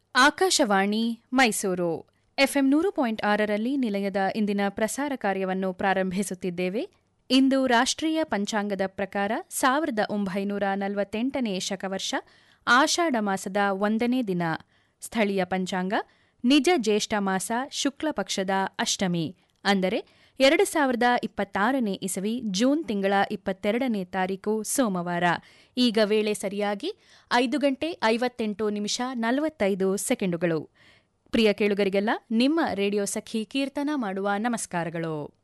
Akashvani Mysuru FM ನೂರು point ಆರರಲ್ಲಿ ನಿಲಯದ ಇಂದಿನ ಪ್ರಸಾರ ಕಾರ್ಯವನ್ನು ಪ್ರಾರಂಭಿಸುತ್ತಿದ್ದೇವೆ ಇಂದು ರಾಷ್ಟ್ರೀಯ ಪಂಚಾಂಗದ ಪ್ರಕಾರ ಸಾವಿರದ ಒಂಬೈನೂರ ನಲವತ್ತೆಂಟನೇ ಶಕವರ್ಷ ಆಷಾಢ ಮಾಸದ ಒಂದನೇ ದಿನ ಸ್ಥಳೀಯ ಪಂಚಾಂಗ ನಿಜ ಜ್ಯೇಷ್ಠ ಮಾಸ ಶುಕ್ಲ ಪಕ್ಷದ ಅಷ್ಟಮಿ ಅಂದರೆ ಎರಡು ಸಾವಿರದ ಇಪ್ಪತ್ತಾರನೇ ಇಸವಿ ಜೂನ್ ತಿಂಗಳ ಇಪ್ಪತ್ತೆರಡನೇ ತಾರೀಕು ಸೋಮವಾರ ಈಗ ವೇಳೆ ಸರಿಯಾಗಿ ಐದು ಗಂಟೆ ಐವತ್ತೆಂಟು ನಿಮಿಷ ನಲವತ್ತೈದು ಸೆಕೆಂಡುಗಳು ಪ್ರಿಯ ಕೇಳುಗರಿಗೆಲ್ಲ ನಿಮ್ಮ ರೇಡಿಯೋ ಸಖಿ ಕೀರ್ತನ ಮಾಡುವ ನಮಸ್ಕಾರಗಳು